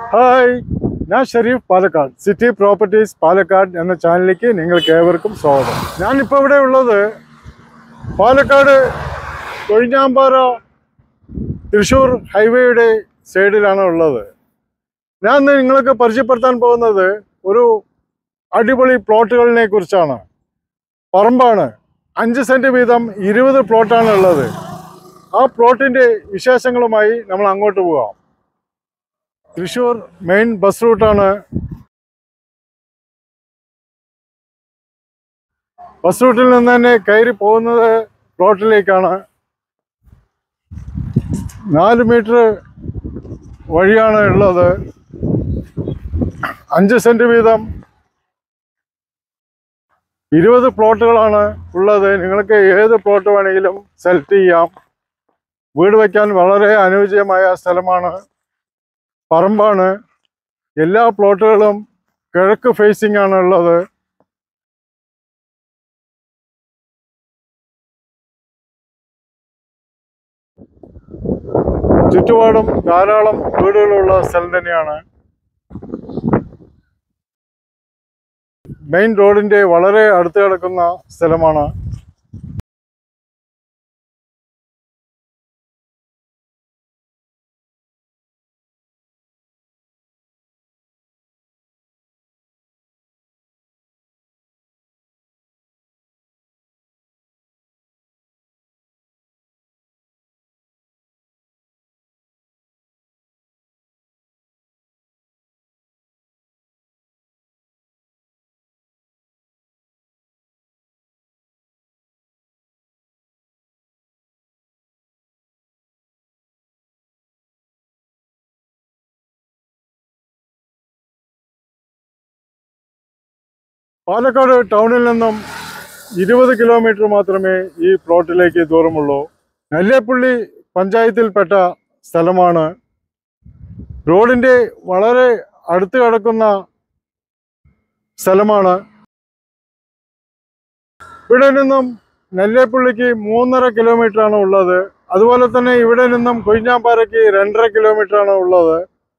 hi ഞാൻ Sherif Palakkad city properties Palakkad എന്ന ചാനലിലേക്ക് നിങ്ങൾക്ക് ഏവർക്കും സ്വാഗതം ഞാനിപ്പോൾ ഇവിടെ ഉള്ളത് പാലക്കാട് കൊഴിഞ്ഞാമ്പാറ തൃശ്ശൂർ ഹൈവേയുടെ സൈഡിലാണ് ഉള്ളത് ഞാൻ ഇന്ന് നിങ്ങൾക്ക് പരിചയപ്പെടുത്താൻ പോകുന്നത് ഒരു അടിപൊളി പ്ലോട്ടുകളിനെ കുറിച്ചാണ് പറമ്പാണ് അഞ്ച് സെൻറ്റ് വീതം ഇരുപത് പ്ലോട്ടാണ് ഉള്ളത് ആ പ്ലോട്ടിൻ്റെ വിശേഷങ്ങളുമായി നമ്മൾ അങ്ങോട്ട് പോകാം തൃശ്ശൂർ മെയിൻ ബസ് റൂട്ടാണ് ബസ് റൂട്ടിൽ നിന്ന് തന്നെ കയറി പോകുന്നത് പ്ലോട്ടിലേക്കാണ് നാല് മീറ്റർ വഴിയാണ് ഉള്ളത് അഞ്ച് സെൻറ്റ് വീതം ഇരുപത് പ്ലോട്ടുകളാണ് ഉള്ളത് നിങ്ങൾക്ക് ഏത് പ്ലോട്ട് വേണമെങ്കിലും സെലക്ട് ചെയ്യാം വീട് വയ്ക്കാൻ വളരെ അനുയോജ്യമായ സ്ഥലമാണ് പറമ്പാണ് എല്ലാ പ്ലോട്ടുകളും കിഴക്ക് ഫേസിംഗ് ആണ് ഉള്ളത് ചുറ്റുപാടും ധാരാളം വീടുകളുള്ള സ്ഥലം തന്നെയാണ് മെയിൻ റോഡിന്റെ വളരെ അടുത്ത് കിടക്കുന്ന സ്ഥലമാണ് പാലക്കാട് ടൗണിൽ നിന്നും ഇരുപത് കിലോമീറ്റർ മാത്രമേ ഈ പ്ലോട്ടിലേക്ക് ദൂരമുള്ളൂ നെല്ലേപ്പള്ളി പഞ്ചായത്തിൽപ്പെട്ട സ്ഥലമാണ് റോഡിൻ്റെ വളരെ അടുത്ത് കിടക്കുന്ന സ്ഥലമാണ് ഇവിടെ നിന്നും നെല്ലേപ്പള്ളിക്ക് മൂന്നര കിലോമീറ്റർ ആണ് ഉള്ളത് അതുപോലെ തന്നെ ഇവിടെ നിന്നും കൊഴിഞ്ഞാമ്പാറയ്ക്ക് രണ്ടര കിലോമീറ്റർ ആണ് ഉള്ളത്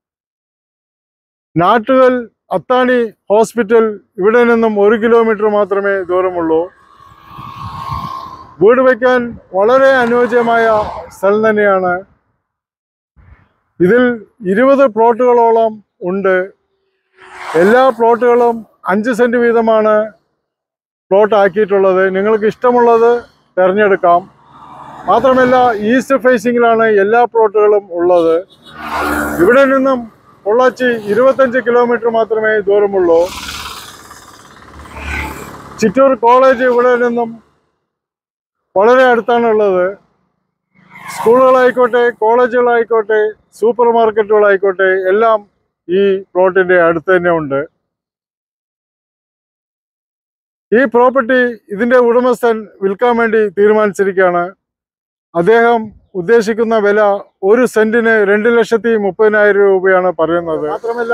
നാട്ടുകൽ അത്താണി ഹോസ്പിറ്റൽ ഇവിടെ നിന്നും ഒരു കിലോമീറ്റർ മാത്രമേ ദൂരമുള്ളൂ വീട് വയ്ക്കാൻ വളരെ അനുയോജ്യമായ സ്ഥലം തന്നെയാണ് ഇതിൽ ഇരുപത് പ്ലോട്ടുകളോളം ഉണ്ട് എല്ലാ പ്ലോട്ടുകളും അഞ്ച് സെൻറ്റ് വീതമാണ് പ്ലോട്ട് ആക്കിയിട്ടുള്ളത് നിങ്ങൾക്ക് ഇഷ്ടമുള്ളത് തിരഞ്ഞെടുക്കാം മാത്രമല്ല ഈസ്റ്റ് ഫേസിങ്ങിലാണ് എല്ലാ പ്ലോട്ടുകളും ഉള്ളത് ഇവിടെ നിന്നും പൊള്ളാച്ചി ഇരുപത്തഞ്ച് കിലോമീറ്റർ മാത്രമേ ദൂരമുള്ളൂ ചിറ്റൂർ കോളേജ് ഇവിടെ നിന്നും വളരെ അടുത്താണ് ഉള്ളത് സ്കൂളുകളായിക്കോട്ടെ കോളേജുകളായിക്കോട്ടെ സൂപ്പർ മാർക്കറ്റുകളായിക്കോട്ടെ എല്ലാം ഈ പ്ലോട്ടിന്റെ അടുത്ത് തന്നെ ഉണ്ട് ഈ പ്രോപ്പർട്ടി ഇതിന്റെ ഉടമസ്ഥൻ വിൽക്കാൻ വേണ്ടി തീരുമാനിച്ചിരിക്കുകയാണ് അദ്ദേഹം ഉദ്ദേശിക്കുന്ന വില ഒരു സെന്റിന് രണ്ട് ലക്ഷത്തി മുപ്പതിനായിരം രൂപയാണ് പറയുന്നത് മാത്രമല്ല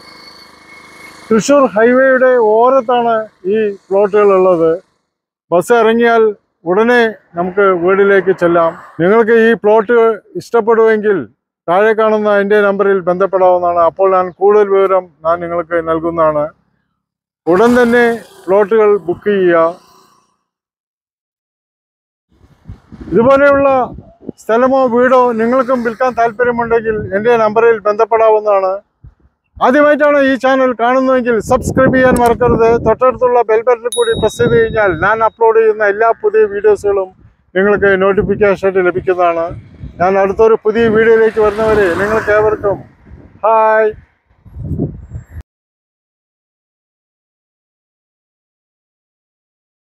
തൃശൂർ ഹൈവേയുടെ ഓരത്താണ് ഈ പ്ലോട്ടുകൾ ഉള്ളത് ബസ് ഇറങ്ങിയാൽ ഉടനെ നമുക്ക് വീട്ടിലേക്ക് ചെല്ലാം നിങ്ങൾക്ക് ഈ പ്ലോട്ട് ഇഷ്ടപ്പെടുമെങ്കിൽ താഴെ കാണുന്ന എൻ്റെ നമ്പറിൽ ബന്ധപ്പെടാവുന്നതാണ് അപ്പോൾ ഞാൻ കൂടുതൽ വിവരം ഞാൻ നിങ്ങൾക്ക് നൽകുന്നതാണ് ഉടൻ തന്നെ പ്ലോട്ടുകൾ ബുക്ക് ചെയ്യുക ഇതുപോലെയുള്ള സ്ഥലമോ വീടോ നിങ്ങൾക്കും വിൽക്കാൻ താല്പര്യമുണ്ടെങ്കിൽ എൻ്റെ നമ്പറിൽ ബന്ധപ്പെടാവുന്നതാണ് ആദ്യമായിട്ടാണ് ഈ ചാനൽ കാണുന്നതെങ്കിൽ സബ്സ്ക്രൈബ് ചെയ്യാൻ മറക്കരുത് തൊട്ടടുത്തുള്ള ബെൽ ബട്ടൺ കൂടി പ്രസ് ചെയ്ത് കഴിഞ്ഞാൽ ഞാൻ അപ്ലോഡ് ചെയ്യുന്ന എല്ലാ പുതിയ വീഡിയോസുകളും നിങ്ങൾക്ക് നോട്ടിഫിക്കേഷൻ ലഭിക്കുന്നതാണ് ഞാൻ അടുത്തൊരു പുതിയ വീഡിയോയിലേക്ക് വരുന്നവരെ നിങ്ങൾക്ക് ഏവർക്കും ഹായ്